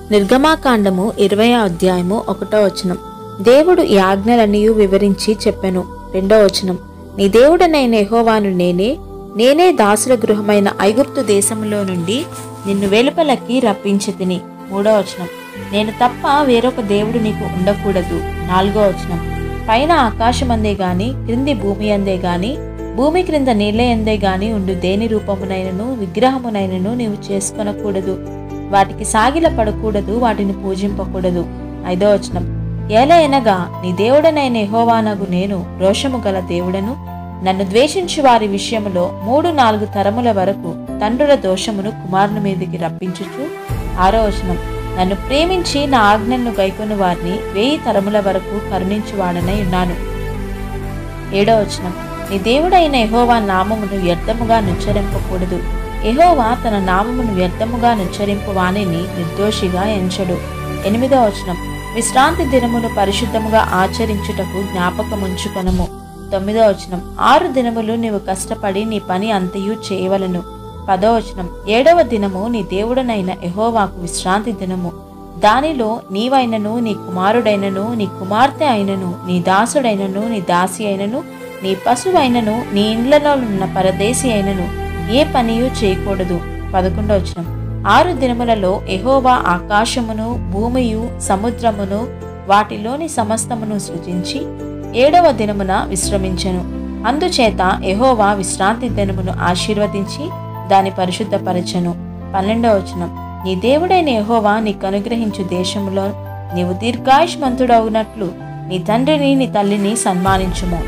నిర్గమాకాండము ఇరవై అధ్యాయము ఒకటో వచనం దేవుడు ఈ ఆజ్ఞలన్నీ వివరించి చెప్పెను రెండో వచనం నీ దేవుడనైన యెహోవాను నేనే నేనే దాసుల గృహమైన ఐగుప్తు దేశంలో నుండి నిన్ను వెలుపలకి రప్పించి తిని మూడో వచనం నేను తప్ప వేరొక దేవుడు నీకు ఉండకూడదు నాలుగో వచనం పైన ఆకాశమందే గాని క్రింది భూమి అందే గాని భూమి క్రింద నీళ్ళ ఎందే గాని ఉండు దేని రూపమునైనను విగ్రహమునైనను నీవు చేసుకొనకూడదు వాటికి సాగిల పడకూడదు వాటిని పూజింపకూడదు ఐదో వచనం ఏలయనగా నీ దేవుడనైన యెహోవానగు నేను రోషము గల దేవుడను నన్ను ద్వేషించు వారి విషయములో మూడు నాలుగు తరముల వరకు తండ్రుల దోషమును కుమారుని మీదికి రప్పించుచు ఆరో వచనం నన్ను ప్రేమించి నా ఆజ్ఞలను గైకొను వారిని వెయ్యి తరముల వరకు కరుణించువాడనై ఉన్నాను ఏడో వచనం నీ దేవుడైన యెహోవా నామమును వ్యర్థముగా నుచ్చరింపకూడదు యెహోవా తన నామమును వ్యర్థముగా నుచ్చరింపు వాణిని నిర్దోషిగా ఎంచడు ఎనిమిదో వచనం విశ్రాంతి దినమును పరిశుద్ధముగా ఆచరించుటకు జ్ఞాపకముంచుకొనము తొమ్మిదో వచనం ఆరు దినములు నీవు కష్టపడి నీ పని అంతయు చేయవలను పదో వచనం ఏడవ దినము నీ దేవుడనైన యెహోవాకు విశ్రాంతి దినము దానిలో నీవైనను నీ కుమారుడైనను నీ కుమార్తె అయినను నీ దాసుడైనను నీ దాసి అయినను నీ పశువైనను నీ ఇండ్లలో ఉన్న పరదేశి అయినను ఏ పనియు చేయకూడదు పదకొండో వచనం ఆరు దినములలో ఎహోవా ఆకాశమును భూమియు సముద్రమును వాటిలోని సమస్తమును సృజించి ఏడవ దినమున విశ్రమించెను అందుచేత ఎహోవా విశ్రాంతి దినమును ఆశీర్వదించి దాని పరిశుద్ధపరచెను పన్నెండవ వచనం నీ దేవుడైన యెహోవా నీకు అనుగ్రహించు దేశములో నీవు దీర్ఘాయుష్మంతుడవునట్లు నీ తండ్రిని నీ తల్లిని సన్మానించుము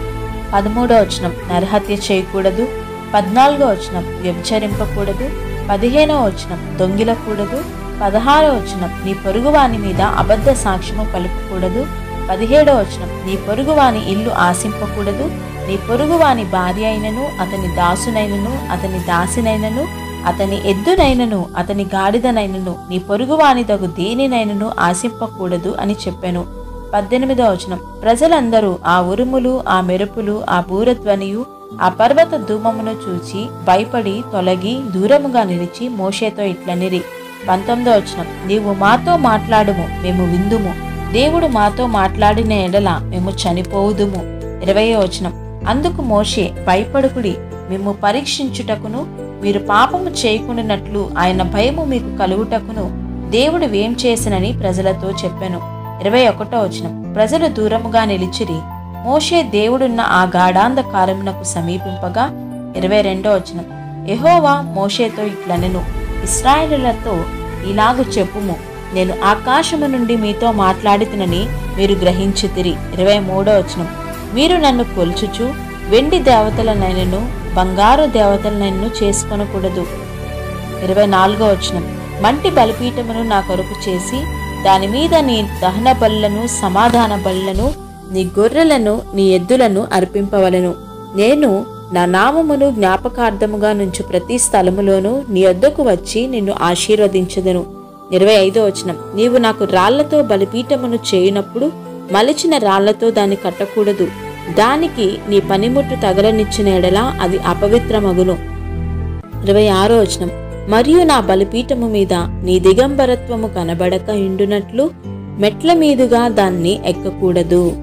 పదమూడో వచనం నరహత్య చేయకూడదు పద్నాలుగో వచనం వ్యభిచరింపకూడదు పదిహేనో వచనం దొంగిలకూడదు పదహారో వచనం నీ పొరుగువాని మీద అబద్ధ సాక్ష్యము పలుకకూడదు పదిహేడో వచనం నీ పొరుగువాని ఇల్లు ఆశింపకూడదు నీ పొరుగువాని భార్య అయినను అతని దాసునైనను అతని దాసినైనను అతని ఎద్దునైనను అతని గాడిదనైనను నీ పొరుగువాని తగు దేనినైనను ఆశింపకూడదు అని చెప్పాను పద్దెనిమిదో వచనం ప్రజలందరూ ఆ ఉరుములు ఆ మెరుపులు ఆ బూరధ్వనియు ఆ పర్వత ధూమమును చూచి భయపడి తొలగి దూరముగా నిలిచి మోషేతో ఇట్లనిరి పంతొమ్మిదో వచనం నీవు మాతో మాట్లాడుము మేము విందుము దేవుడు మాతో మాట్లాడిన ఎడల మేము చనిపోవుదుము ఇరవయో వచనం అందుకు మోషే భయపడుకుడి మేము పరీక్షించుటకును మీరు పాపము చేయకుండానట్లు ఆయన భయము మీకు కలుగుటకును దేవుడు వేం చేసినని ప్రజలతో చెప్పాను ఇరవై ఒకటో వచనం ప్రజలు దూరముగా నిలిచిరి మోషే దేవుడున్న ఆ గాఢాంధకారమునకు సమీపింపగా ఇరవై రెండో వచనం ఎహోవా మోషేతో ఇట్లనెను ఇస్రాయేలులతో ఇలాగు చెప్పుము నేను ఆకాశము నుండి మీతో మాట్లాడితినని మీరు గ్రహించితిరి ఇరవై మూడో వచనం మీరు నన్ను కొల్చుచు వెండి దేవతలనైనను బంగారు దేవతలనైనను చేసుకొనకూడదు ఇరవై నాలుగో వచనం మంటి బలిపీఠమును నా కొరకు చేసి దాని మీద నీ దహన బలులను సమాధాన బలులను నీ గొర్రెలను నీ ఎద్దులను అర్పింపవలను నేను నా నామమును జ్ఞాపకార్థముగా నుంచి ప్రతి స్థలములోనూ నీ వద్దకు వచ్చి నిన్ను ఆశీర్వదించదను ఇరవై ఐదో వచనం నీవు నాకు రాళ్లతో బలిపీఠమును చేయునప్పుడు మలిచిన రాళ్లతో దాన్ని కట్టకూడదు దానికి నీ పనిముట్టు తగలనిచ్చిన ఎడలా అది అపవిత్రమగును ఇరవై ఆరో వచనం మరియు నా బలిపీఠము మీద నీ దిగంబరత్వము కనబడక ఇండునట్లు మెట్ల మీదుగా దాన్ని ఎక్కకూడదు